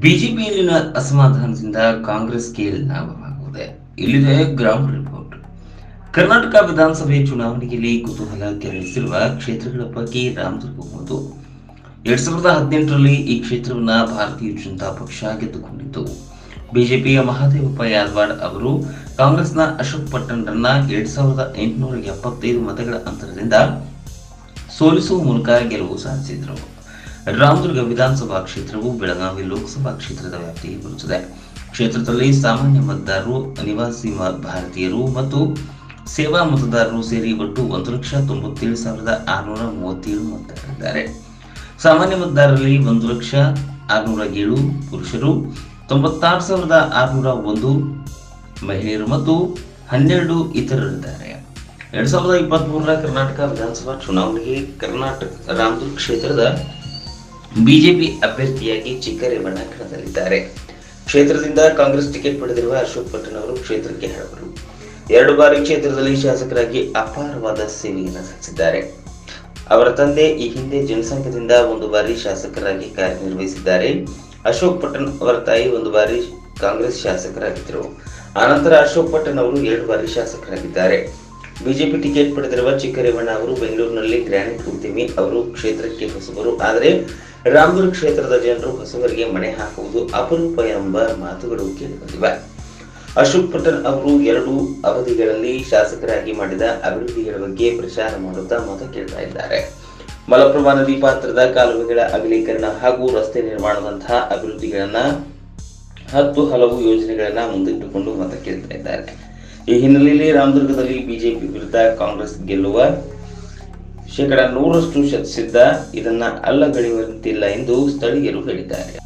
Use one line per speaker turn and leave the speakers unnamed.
ಬಿಜೆಪಿಯಲ್ಲಿನ ಅಸಮಾಧಾನದಿಂದ ಕಾಂಗ್ರೆಸ್ಗೆ ಲಾಭವಾಗುತ್ತದೆ ಇಲ್ಲಿದೆ ground report Karnataka ವಿಧಾನಸಭೆ ಚುನಾವಣೆಯಲ್ಲಿ ಕುತೂಹಲ ಕೆರಳಿಸಿರುವ ಕ್ಷೇತ್ರಗಳ ಪೈಕಿ ರಾಮದುರ್ಗ ಒಂದು ಎರಡ್ ಸಾವಿರದ ಹದಿನೆಂಟರಲ್ಲಿ ಈ ಕ್ಷೇತ್ರವನ್ನ ಭಾರತೀಯ ಜನತಾ ಪಕ್ಷ ಗೆದ್ದುಕೊಂಡಿತ್ತು ಬಿಜೆಪಿಯ ಮಹಾದೇವಪ್ಪ ಯಾದವಾಡ್ ಅವರು ಕಾಂಗ್ರೆಸ್ನ ಅಶೋಕ್ ಪಟ್ಟಣ್ರನ್ನ ಎರಡ್ ಸಾವಿರದ ಎಂಟುನೂರ ಎಪ್ಪತ್ತೈದು ಮತಗಳ ಅಂತರದಿಂದ ಸೋಲಿಸುವ ಮೂಲಕ ಗೆಲುವು ಸಾಧಿಸಿದರು ರಾಮದುರ್ಗ ವಿಧಾನಸಭಾ ಕ್ಷೇತ್ರವು ಬೆಳಗಾವಿ ಲೋಕಸಭಾ ಕ್ಷೇತ್ರದ ವ್ಯಾಪ್ತಿಗೆ ಬರುತ್ತದೆ ಕ್ಷೇತ್ರದಲ್ಲಿ ಸಾಮಾನ್ಯ ಮತದಾರರು ನಿವಾಸಿ ಮ- ಭಾರತೀಯರು ಮತ್ತು ಸೇವಾ ಮತದಾರರು ಸೇರಿ ಒಟ್ಟು ಒಂದು ಲಕ್ಷ ತೊಂಬತ್ತೇಳು ಸಾವಿರದ ಆರುನೂರ ಮೂವತ್ತೇಳು ಮತದಾರರಿದ್ದಾರೆ ಸಾಮಾನ್ಯ ಮತದಾರರಲ್ಲಿ ಒಂದು ಲಕ್ಷ ಆರುನೂರ ಏಳು ಪುರುಷರು ತೊಂಬತ್ತಾರು ಸಾವಿರದ ಆರುನೂರ ಒಂದು ಮಹಿಳೆಯರು ಮತ್ತು ಹನ್ನೆರಡು ಇತರರಿದ್ದಾರೆ ಎರಡ್ ಸಾವಿರದ ಇಪ್ಪತ್ತ್ ಮೂರರ ಕರ್ನಾಟಕ ವಿಧಾನಸಭಾ ಚುನಾವಣೆಗೆ ಕರ್ನಾಟಕ ರಾಮದುರ್ಗ ಕ್ಷೇತ್ರದ ಬಿಜೆಪಿ ಅಭ್ಯರ್ಥಿಯಾಗಿ ಚಿಕ್ಕರೇವಣ್ಣ ಕಣದಲ್ಲಿದ್ದಾರೆ ಕ್ಷೇತ್ರದಿಂದ ಕಾಂಗ್ರೆಸ್ ಟಿಕೆಟ್ ಪಡೆದಿರುವ ಅಶೋಕ್ ಪಟ್ಟಣ್ ಅವರು ಕ್ಷೇತ್ರಕ್ಕೆ ಹಳಬರು ಎರಡು ಬಾರಿ ಕ್ಷೇತ್ರದಲ್ಲಿ ಶಾಸಕರಾಗಿ ಅಪಾರವಾದ ಸೇವೆಯನ್ನು ಸಲ್ಲಿಸಿದ್ದಾರೆ ಅವರ ತಂದೆ ಈ ಹಿಂದೆ ಜನಸಂಘದಿಂದ ಒಂದು ಬಾರಿ ಶಾಸಕರಾಗಿ ಕಾರ್ಯನಿರ್ವಹಿಸಿದ್ದಾರೆ ಅಶೋಕ್ ಪಟ್ಟಣ್ ಅವರ ತಾಯಿ ಒಂದು ಬಾರಿ ಕಾಂಗ್ರೆಸ್ ಶಾಸಕರಾಗಿದ್ದರು ಆನಂತರ ಅಶೋಕ್ ಪಟ್ಟಣ್ ಅವರು ಎರಡು ಬಾರಿ ಶಾಸಕರಾಗಿದ್ದಾರೆ ಬಿಜೆಪಿ ಟಿಕೆಟ್ ಪಡೆದಿರುವ ಚಿಕ್ಕರೇವಣ್ಣ ಅವರು ಬೆಂಗಳೂರಿನಲ್ಲಿ ಗ್ರಾನೈಟ್ ಉದ್ಯಮಿ ಅವರು ಕ್ಷೇತ್ರಕ್ಕೆ ಹೊಸಬರು ಆದರೆ ರಾಮದುರ್ಗ ಕ್ಷೇತ್ರದ ಜನರು ಹೊಸಬರಿಗೆ ಮಣೆ ಹಾಕುವುದು ಅಪರೂಪ ಎಂಬ ಮಾತುಗಳು ಕೇಳಿಬಂದಿವೆ ಅಶೋಕ್ ಪಟ್ಟಣ್ ಅವರು ಎರಡು ಅವಧಿಗಳಲ್ಲಿ ಶಾಸಕರಾಗಿ ಮಾಡಿದ ಅಭಿವೃದ್ಧಿಗಳ ಬಗ್ಗೆ ಪ್ರಚಾರ ಮಾಡುತ್ತಾ ಮತ ಕೇಳ್ತಾ ಇದ್ದಾರೆ ಮಲಪ್ರಭಾ ನದಿ ಪಾತ್ರದ ಕಾಲುವೆಗಳ ಅಗಲೀಕರಣ ಹಾಗೂ ರಸ್ತೆ ನಿರ್ಮಾಣದಂತಹ ಅಭಿವೃದ್ಧಿಗಳನ್ನ ಹತ್ತು ಹಲವು ಯೋಜನೆಗಳನ್ನ ಮುಂದಿಟ್ಟುಕೊಂಡು ಮತ ಕೇಳ್ತಾ ಇದ್ದಾರೆ ಈ ಹಿನ್ನೆಲೆಯಲ್ಲಿ ರಾಮದುರ್ಗದಲ್ಲಿ ಬಿಜೆಪಿ ವಿರುದ್ಧ ಕಾಂಗ್ರೆಸ್ ಗೆಲ್ಲುವ ಶೇಕಡ ನೂರಷ್ಟು ಶತಸಿದ್ಧ ಇದನ್ನ ಅಲ್ಲಗಳೆಯುವಂತಿಲ್ಲ ಎಂದು ಸ್ಥಳೀಯರು ಹೇಳಿದ್ದಾರೆ